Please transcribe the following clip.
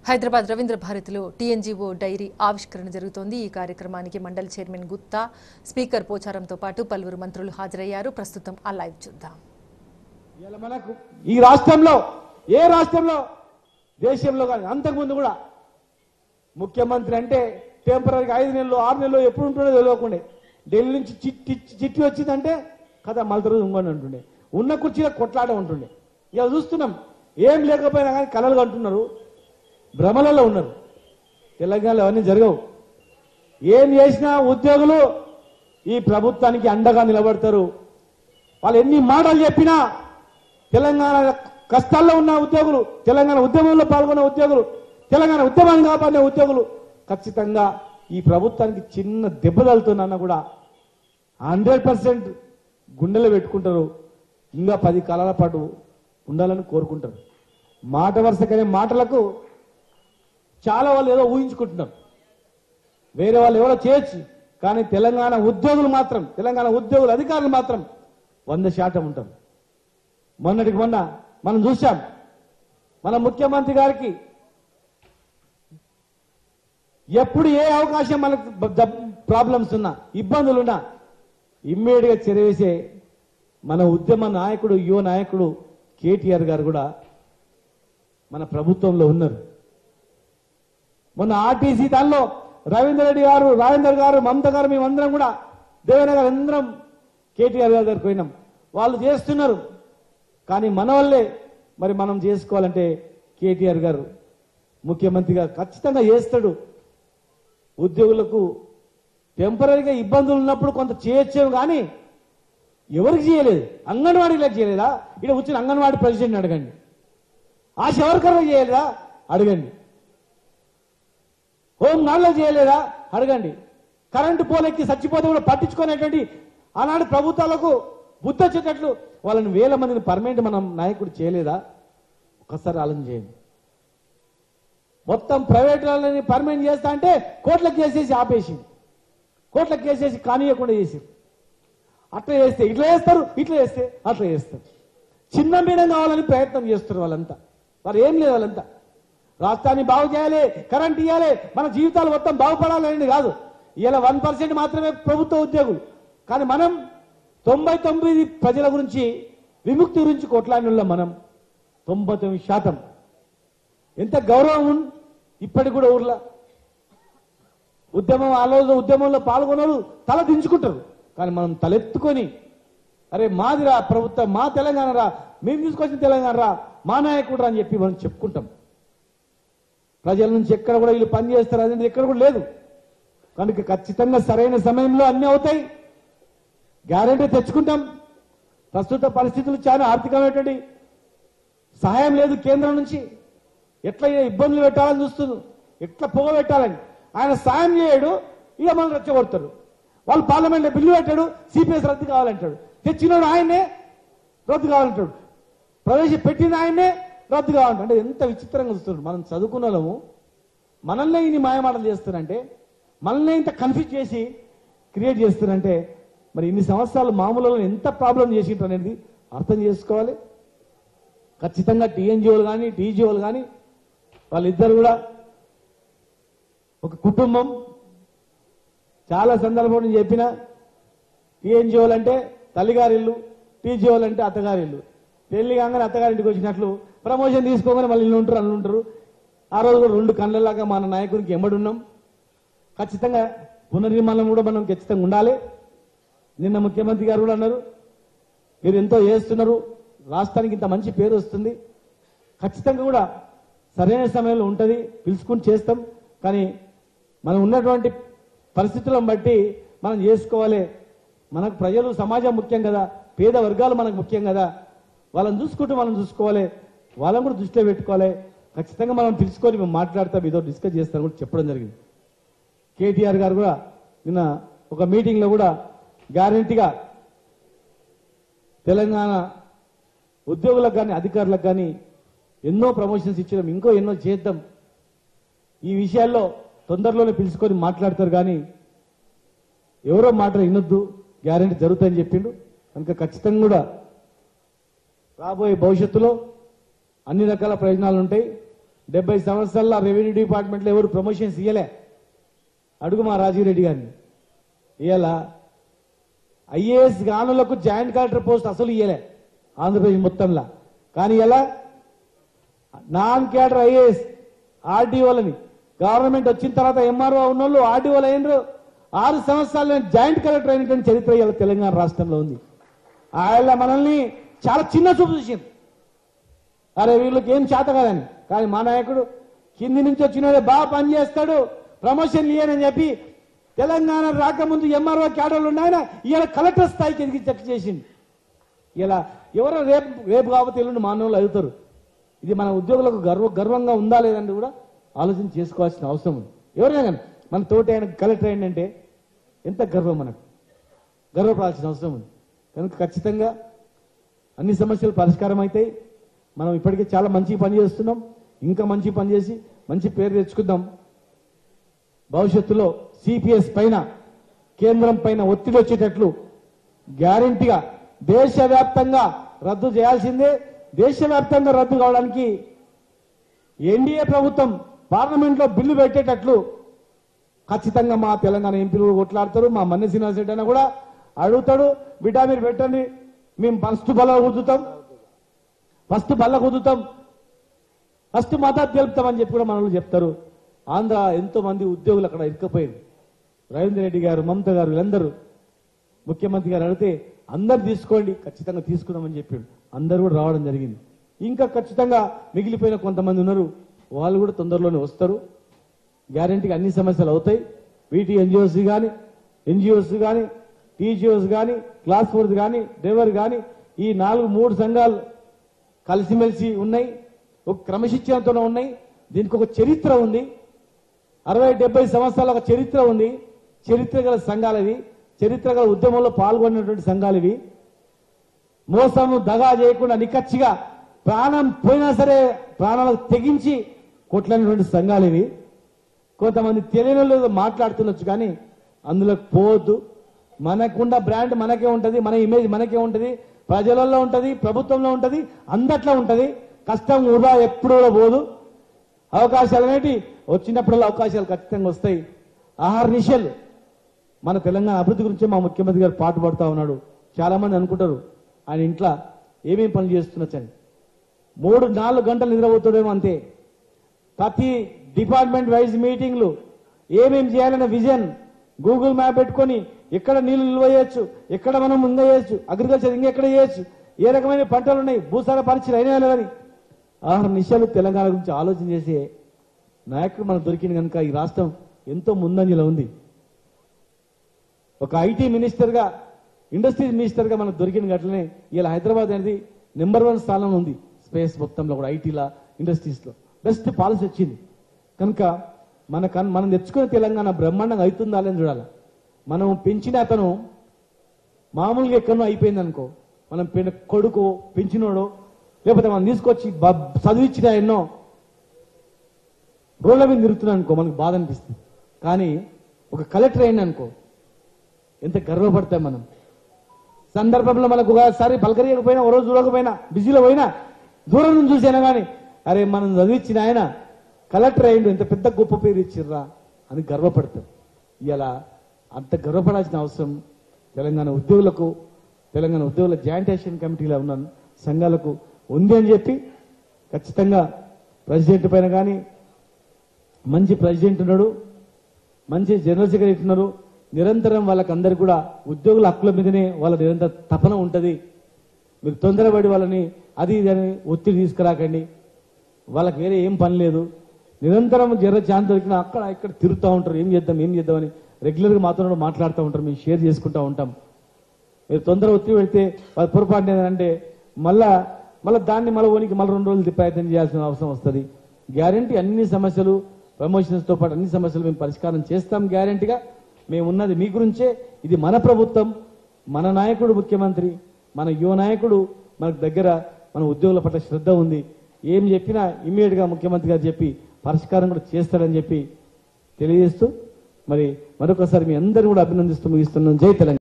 హైదరాబాద్ రవీంద్ర భారతిలో TNGO dairy ఆవిష్కరణ జరుగుతోంది ఈ కార్యక్రమానికి మండలి చైర్మన్ గుత్తా స్పీకర్ పోచారంతో పాటు పలువురు మంత్రులు హాజరయ్యారు ప్రస్తుతం ఆ లైవ్ చూద్దాం ఇవాళ మనకు ఈ రాష్ట్రంలో ఏ రాష్ట్రంలో దేశంలో కానీ అంతకుముందు కూడా ముఖ్యమంత్రి అంటే టెంపరీగా ఐదు నెలలు ఆరు నెలలు ఎప్పుడు ఉంటుండో తెలియకుండే ఢిల్లీ నుంచి చిట్టి చిట్టి వచ్చిందంటే కథ మళ్ళీ రోజు ఇంకొని అంటుండే ఉన్న కుర్చీలో కొట్లాట ఉంటుండే ఇక చూస్తున్నాం ఏం లేకపోయినా కానీ కలలు అంటున్నారు భ్రమలలో ఉన్నారు తెలంగాణలో అవన్నీ జరగవు ఏం చేసినా ఉద్యోగులు ఈ ప్రభుత్వానికి అండగా నిలబడతారు వాళ్ళు ఎన్ని మాటలు చెప్పినా తెలంగాణ కష్టాల్లో ఉన్న ఉద్యోగులు తెలంగాణ ఉద్యమంలో పాల్గొన్న ఉద్యోగులు తెలంగాణ ఉద్యమాన్ని కాపాడిన ఉద్యోగులు ఖచ్చితంగా ఈ ప్రభుత్వానికి చిన్న దెబ్బ తగులుతున్నా కూడా హండ్రెడ్ పర్సెంట్ గుండెలో పెట్టుకుంటారు ఇంకా పది కాలాల పాటు ఉండాలని కోరుకుంటారు మాట వరుసకనే మాటలకు చాలా వాళ్ళు ఏదో ఊహించుకుంటున్నారు వేరే వాళ్ళు ఎవరో చేయొచ్చు కానీ తెలంగాణ ఉద్యోగులు మాత్రం తెలంగాణ ఉద్యోగులు అధికారులు మాత్రం వంద శాతం ఉంటారు మొన్నటికి మొన్న మనం చూశాం మన ముఖ్యమంత్రి గారికి ఎప్పుడు ఏ అవకాశం మనకు ప్రాబ్లమ్స్ ఉన్నా ఇబ్బందులున్నా ఇమ్మీడియట్ గా చెరవేసే మన ఉద్యమ నాయకుడు యువ నాయకుడు కేటీఆర్ గారు కూడా మన ప్రభుత్వంలో ఉన్నారు మొన్న ఆర్టీసీ దానిలో రవీందర్ రెడ్డి గారు రాజేందర్ గారు మమత గారు మేమందరం కూడా దేవేంద్ర గారు అందరం కేటీఆర్ గారి దగ్గరికి పోయినాం వాళ్ళు చేస్తున్నారు కానీ మన వల్లే మరి మనం చేసుకోవాలంటే కేటీఆర్ గారు ముఖ్యమంత్రిగా ఖచ్చితంగా చేస్తాడు ఉద్యోగులకు టెంపరీగా ఇబ్బందులు ఉన్నప్పుడు కొంత చేయొచ్చేమో కానీ ఎవరికి చేయలేదు అంగన్వాడీలకు చేయలేదా ఇక్కడ వచ్చిన అంగన్వాడీ ప్రెసిడెంట్ అడగండి ఆశ ఎవరికన్నా చేయలేదా అడగండి హోం గార్డులో చేయలేదా అడగండి కరెంటు పోలెక్కి చచ్చిపోతే కూడా పట్టించుకునేటువంటి ఆనాడు ప్రభుత్వాలకు బుద్ధి వచ్చేటట్లు వాళ్ళని వేల మందిని పర్మనెంట్ మనం నాయకుడు చేయలేదా ఒక్కసారి ఆలోచన చేయండి మొత్తం ప్రైవేట్ వాళ్ళని పర్మనెంట్ చేస్తా అంటే కోట్లకు కేసేసి ఆపేసింది కోట్లకు కేసేసి కానీయకుండా చేసి అట్లా చేస్తే ఇట్లా చేస్తారు ఇట్లా చేస్తే అట్లా చేస్తారు చిన్న మీడం కావాలని ప్రయత్నం చేస్తారు వాళ్ళంతా వారు ఏం లేదు వాళ్ళంతా రాష్ట్రాన్ని బాగు చేయాలి కరెంట్ ఇవ్వాలి మన జీవితాలు మొత్తం బాగుపడాలని కాదు ఇలా వన్ పర్సెంట్ మాత్రమే ప్రభుత్వ ఉద్యోగులు కానీ మనం తొంభై తొమ్మిది ప్రజల గురించి విముక్తి గురించి కొట్లాడిన మనం తొంభై తొమ్మిది శాతం ఎంత గౌరవం ఉన్- ఇప్పటికి కూడా ఊర్లో ఉద్యమం ఆ రోజు ఉద్యమంలో పాల్గొన్నారు తల దించుకుంటారు కానీ మనం తలెత్తుకొని అరే మాదిరా ప్రభుత్వం మా తెలంగాణ రా మేము తీసుకొచ్చిన తెలంగాణ రా మా నాయకుడు రా అని చెప్పి మనం చెప్పుకుంటాం ప్రజల నుంచి ఎక్కడ కూడా వీళ్ళు పని చేస్తారు అనేది ఎక్కడ కూడా లేదు కనుక ఖచ్చితంగా సరైన సమయంలో అన్ని అవుతాయి గ్యారెంటీ తెచ్చుకుంటాం ప్రస్తుత పరిస్థితులు చాలా ఆర్థికమైనటువంటి సహాయం లేదు కేంద్రం నుంచి ఎట్లా ఈయన ఇబ్బందులు పెట్టాలని చూస్తుంది ఎట్లా పొగ పెట్టాలని ఆయన సాయం చేయడు ఇక మనం రెచ్చగొడతాడు వాళ్ళు పార్లమెంట్లో బిల్లు పెట్టాడు సిపిఎస్ రద్దు కావాలంటాడు తెచ్చినోడు ఆయన్నే రద్దు కావాలంటాడు ప్రవేశపెట్టిన ఆయన్నే రద్దు కావాలంటాడు అంటే ఎంత విచిత్రంగా చూస్తున్నాడు మనం చదువుకున్న వాళ్ళము మనల్నే ఇన్ని మాయమాటలు చేస్తారంటే మనల్ని ఇంత కన్ఫ్యూజ్ చేసి క్రియేట్ చేస్తారంటే మరి ఇన్ని సంవత్సరాలు మామూలు ఎంత ప్రాబ్లం చేసింటారు అనేది అర్థం చేసుకోవాలి ఖచ్చితంగా టీఎన్జిఓలు కానీ టీజీఓలు కానీ వాళ్ళిద్దరు కూడా ఒక కుటుంబం చాలా సందర్భం నేను చెప్పిన టీఎన్జిఓలు అంటే తల్లిగారిల్లు టీజీఓలు అంటే అత్తగారిల్లు పెళ్లి కాగానే అత్తగారింటికి వచ్చినట్లు ప్రమోషన్ తీసుకోగానే మళ్ళీ ఇల్లు ఉంటారు అల్లు ఉంటారు ఆ రోజు కూడా రెండు కళ్ళలాగా మన నాయకునికి ఎంబడున్నాం ఖచ్చితంగా పునర్నిర్మాణం కూడా మనం ఖచ్చితంగా ఉండాలి నిన్న ముఖ్యమంత్రి గారు కూడా అన్నారు మీరు ఎంతో చేస్తున్నారు రాష్ట్రానికి ఇంత మంచి పేరు వస్తుంది ఖచ్చితంగా కూడా సరైన సమయంలో ఉంటుంది పిలుచుకుని చేస్తాం కానీ మనం ఉన్నటువంటి పరిస్థితులను బట్టి మనం చేసుకోవాలి మనకు ప్రజలు సమాజం ముఖ్యం కదా పేద వర్గాలు మనకు ముఖ్యం కదా వాళ్ళని చూసుకుంటూ మనం చూసుకోవాలి వాళ్ళని కూడా దృష్టిలో పెట్టుకోవాలి ఖచ్చితంగా మనం పిలుచుకొని మేము మాట్లాడతాం ఏదో డిస్కస్ చేస్తాం కూడా చెప్పడం జరిగింది కేటీఆర్ గారు కూడా నిన్న ఒక మీటింగ్లో కూడా గ్యారంటీగా తెలంగాణ ఉద్యోగులకు కానీ అధికారులకు కానీ ఎన్నో ప్రమోషన్స్ ఇచ్చడం ఇంకో ఎన్నో చేద్దాం ఈ విషయాల్లో తొందరలోనే పిలుచుకొని మాట్లాడతారు కానీ ఎవరో మాట వినొద్దు గ్యారంటీ జరుగుతాయని చెప్పిండు కనుక ఖచ్చితంగా కూడా రాబోయే భవిష్యత్తులో అన్ని రకాల ప్రయోజనాలు ఉంటాయి డెబ్బై సంవత్సరాల రెవెన్యూ డిపార్ట్మెంట్లో ఎవరు ప్రమోషన్స్ ఇయ్యలే అడుగు మా రాజీవ్ రెడ్డి గారిని ఇవాళ ఐఏఎస్ గానులకు జాయింట్ కలెక్టర్ పోస్ట్ అసలు ఇయ్యలే ఆంధ్రప్రదేశ్ మొత్తంలో కానీ ఎలా నాన్ క్యాడర్ ఐఏఎస్ ఆర్డీఓలని గవర్నమెంట్ వచ్చిన తర్వాత ఎంఆర్ఓ ఉన్నోళ్ళు ఆర్డీఓలు అయినరు ఆరు సంవత్సరాలు జాయింట్ కలెక్టర్ అయినటువంటి చరిత్ర ఇవాళ తెలంగాణ రాష్ట్రంలో ఉంది ఆయన మనల్ని చాలా చిన్న చూపు చూసింది అరే వీళ్ళకి ఏం చేత కాదని కానీ మా నాయకుడు కింది నుంచి వచ్చినాడే బాగా పనిచేస్తాడు ప్రమోషన్ ఇయ్యనని చెప్పి తెలంగాణ రాకముందు ఎంఆర్ఓ క్యాడర్లు ఉన్నాయన ఇవాళ కలెక్టర్ స్థాయికి ఎదిగి చెక్ చేసింది ఇలా ఎవరో రేపు రేపు కాబట్టి ఎల్లుండి మానవులు అవుతారు ఇది మన ఉద్యోగులకు గర్వ గర్వంగా ఉందా లేదంటే కూడా ఆలోచన చేసుకోవాల్సిన అవసరం ఉంది ఎవరైనా కానీ మన తోటి ఆయన కలెక్టర్ అయిందంటే ఎంత గర్వం మనకు గర్వపడాల్సిన అవసరం ఉంది కనుక ఖచ్చితంగా అన్ని సమస్యలు పరిష్కారం అవుతాయి మనం ఇప్పటికే చాలా మంచి పని చేస్తున్నాం ఇంకా మంచి పని చేసి మంచి పేరు తెచ్చుకుందాం భవిష్యత్తులో సిపిఎస్ పైన కేంద్రం పైన ఒత్తిడి వచ్చేటట్లు గ్యారంటీగా దేశవ్యాప్తంగా రద్దు చేయాల్సిందే దేశవ్యాప్తంగా రద్దు కావడానికి ఎన్డీఏ ప్రభుత్వం పార్లమెంట్లో బిల్లు పెట్టేటట్లు ఖచ్చితంగా మా తెలంగాణ ఎంపీలు కొట్లాడతారు మా మన్నె శ్రీనివాస్ రెడ్డి అయినా కూడా అడుగుతాడు బిడ్డ మీరు పెట్టండి మేము ఫస్ట్ బల్ల కుదుతాం ఫస్ట్ బల్ల కుదుతాం ఫస్ట్ మద్దతు తెలుపుతామని చెప్పి కూడా మనల్ని చెప్తారు ఆంధ్ర ఎంతో మంది ఉద్యోగులు అక్కడ ఇరుక్కపోయింది రవీంద్ర రెడ్డి గారు మమత గారు వీళ్ళందరూ ముఖ్యమంత్రి గారు అడిగితే అందరు తీసుకోండి ఖచ్చితంగా తీసుకుందామని చెప్పాడు అందరూ కూడా రావడం జరిగింది ఇంకా ఖచ్చితంగా మిగిలిపోయిన కొంతమంది ఉన్నారు వాళ్ళు కూడా తొందరలోనే వస్తారు గ్యారంటీగా అన్ని సమస్యలు అవుతాయి వీటి ఎన్జిఓస్ కానీ ఎన్జిఓస్ కానీ టీజీఓస్ కానీ క్లాస్ ఫోర్స్ కానీ డ్రైవర్ కానీ ఈ నాలుగు మూడు సంఘాలు కలిసిమెలిసి ఉన్నాయి ఒక క్రమశిక్షణతో ఉన్నాయి దీనికి ఒక చరిత్ర ఉంది అరవై డెబ్బై సంవత్సరాల ఒక చరిత్ర ఉంది చరిత్ర గల సంఘాలు ఇవి చరిత్ర గల ఉద్యమంలో పాల్గొన్నటువంటి సంఘాలు ఇవి మోసము దగా చేయకుండా నిక్కచ్చిగా ప్రాణం పోయినా సరే ప్రాణాలకు తెగించి కొట్లైనటువంటి సంఘాలు ఇవి కొంతమంది తెలియని వాళ్ళు ఏదో మాట్లాడుతుండొచ్చు కానీ అందులోకి పోవద్దు మనకున్న బ్రాండ్ మనకే ఉంటది మన ఇమేజ్ మనకే ఉంటది ప్రజలలో ఉంటది ప్రభుత్వంలో ఉంటది అందట్లో ఉంటది కష్టం వృధా ఎప్పుడు కూడా పోదు అవకాశాలు అనేటి వచ్చినప్పుడల్లా అవకాశాలు ఖచ్చితంగా వస్తాయి ఆహార నిశలు మన తెలంగాణ అభివృద్ధి గురించే మా ముఖ్యమంత్రి గారు పాటు పడుతూ ఉన్నాడు చాలా మంది అనుకుంటారు ఆయన ఇంట్లో ఏమేం పనులు చేస్తున్నచ్చని మూడు నాలుగు గంటలు నిద్రపోతాడేమో అంతే ప్రతి డిపార్ట్మెంట్ వైజ్ మీటింగ్లు ఏమేం చేయాలనే విజన్ గూగుల్ మ్యాప్ పెట్టుకొని ఎక్కడ నీళ్లు నిల్వ చేయొచ్చు ఎక్కడ మనం ఇంకా చేయొచ్చు అగ్రికల్చర్ ఇంకెక్కడ చేయొచ్చు ఏ రకమైన పంటలు ఉన్నాయి భూసార పరీక్షలు అయినా లేదని ఆహార నిశాలు తెలంగాణ గురించి ఆలోచన చేసే నాయకుడు మనకు దొరికింది కనుక ఈ రాష్ట్రం ఎంతో ముందంజలో ఉంది ఒక ఐటీ మినిస్టర్గా ఇండస్ట్రీస్ మినిస్టర్గా మనకు దొరికిన గట్లనే ఇలా హైదరాబాద్ అనేది నెంబర్ వన్ స్థానంలో ఉంది స్పేస్ మొత్తంలో కూడా ఐటీలా ఇండస్ట్రీస్లో బెస్ట్ పాలసీ వచ్చింది కనుక మన కన్ మనం తెచ్చుకునే తెలంగాణ బ్రహ్మాండంగా అవుతుందా అని చూడాలి మనం పెంచిన అతను మామూలుగా ఎక్కడో అయిపోయింది అనుకో మనం పెన్- కొడుకు పెంచినోడో లేకపోతే మనం తీసుకొచ్చి బ- చదివించిన ఎన్నో రోడ్ల మీద తిరుగుతున్నాను అనుకో మనకు బాధ అనిపిస్తుంది కానీ ఒక కలెక్టర్ అయింది అనుకో ఎంత గర్వపడతాం మనం సందర్భంలో మనకు ఒకసారి పలకరియకపోయినా ఓ రోజు చూడకపోయినా బిజీలో పోయినా దూరం నుంచి చూసినా కానీ అరే మనం చదివించిన ఆయన కలెక్టర్ అయిండు ఎంత పెద్ద గొప్ప పేరు ఇచ్చిర్రా అని గర్వపడతాం ఇలా అంత గర్వపడాల్సిన అవసరం తెలంగాణ ఉద్యోగులకు తెలంగాణ ఉద్యోగుల జాయింట్ యాక్షన్ కమిటీలో ఉన్న సంఘాలకు ఉంది అని చెప్పి ఖచ్చితంగా ప్రెసిడెంట్ పైన కానీ మంచి ప్రెసిడెంట్ ఉన్నాడు మంచి జనరల్ సెక్రటరీ ఉన్నారు నిరంతరం వాళ్ళకందరికీ కూడా ఉద్యోగుల హక్కుల మీదనే వాళ్ళ నిరంతర తపన ఉంటది మీరు తొందరపడి వాళ్ళని అది ఇది అని ఒత్తిడి తీసుకురాకండి వాళ్ళకి వేరే ఏం పని లేదు నిరంతరం జర ఛాన్స్ దొరికినా అక్కడ ఇక్కడ తిరుగుతూ ఉంటారు ఏం చేద్దాం ఏం చేద్దామని రెగ్యులర్గా మాతో కూడా మాట్లాడుతూ ఉంటారు మేము షేర్ చేసుకుంటూ ఉంటాం మీరు తొందర ఒత్తిడి పెడితే వాళ్ళ పొరపాటు ఏంటంటే మళ్ళా మళ్ళీ దాన్ని మళ్ళీ ఓనికి మళ్ళీ రెండు రోజులు ప్రయత్నం చేయాల్సిన అవసరం వస్తుంది గ్యారంటీ అన్ని సమస్యలు ప్రమోషన్స్ తో పాటు అన్ని సమస్యలు మేము పరిష్కారం చేస్తాం గ్యారంటీగా మేము ఉన్నది మీ గురించే ఇది మన ప్రభుత్వం మన నాయకుడు ముఖ్యమంత్రి మన యువ నాయకుడు మనకు దగ్గర మన ఉద్యోగుల పట్ల శ్రద్ధ ఉంది ఏం చెప్పినా ఇమీడియట్ గా ముఖ్యమంత్రి గారు చెప్పి పరిష్కారం కూడా చేస్తాడని చెప్పి తెలియజేస్తూ మరి మరొకసారి మీ అందరిని కూడా అభినందిస్తూ ముగిస్తున్నాం జై తెలంగాణ